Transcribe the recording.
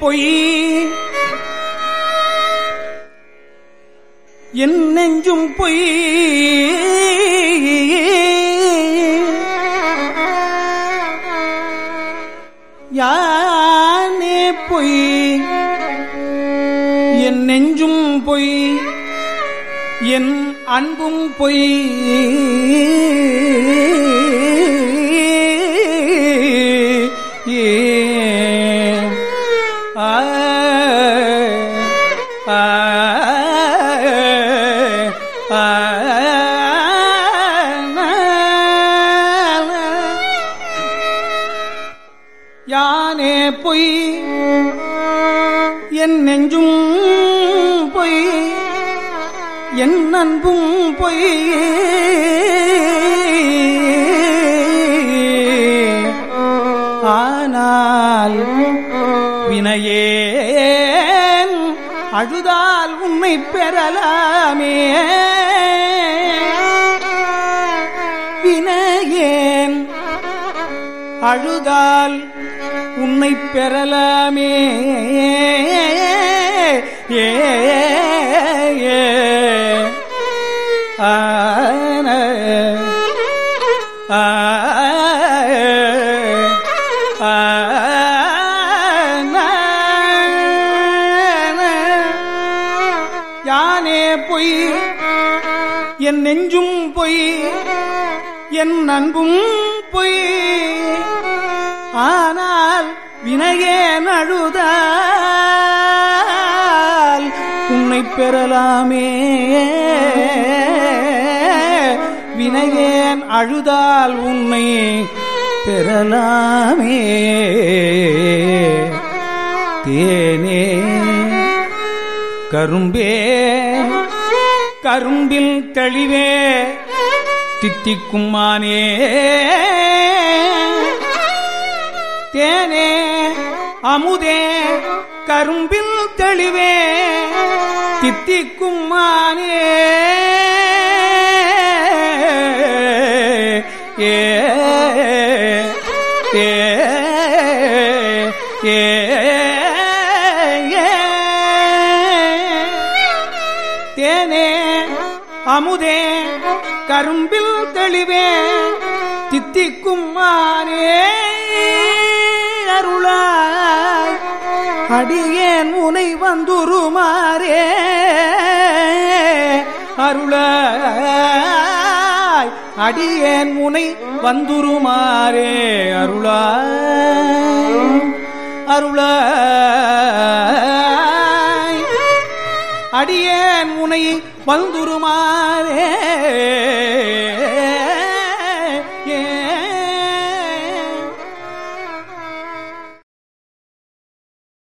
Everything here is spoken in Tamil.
பொய் என் நெஞ்சும் பொய் யானே பொய் என் நெஞ்சும் பொய் என் அன்பும் பொய் ஆ ஆ ஆ யானே பொய் என் நெஞ்சும் பொய் என் அன்பும் பொய் ஆனால் வினையேன் அழுதால் உன்னை பெறலாமே வினையேன் அழுதால் உன்னை பெறலாமே ஏ ஏ ஆன ஆ யானே பொய் என் நெஞ்சும் பொய் என் அன்பும் பொய் ஆனால் வினையேன் அழுதால் உன்னை பெறலாமே வினையேன் அழுதால் உன்னை பெறலாமே தேனே கரும்பே கரும்பில் தெளிவே தித்திக்குமானே தேனே அமுதே கரும்பில் தெளிவே தித்திக்குமானே ஏ ஏ ஏ தேனே அமுதே கரும்பில் தெளிவே தித்திக்கும் மானே அருளாய் அடியேன் உனை வந்துருமாறே அருளாய் அடியேன் உனை வந்துருமாறே அருளாய் அருளாய் அடியேன் உனை வந்துருமாறே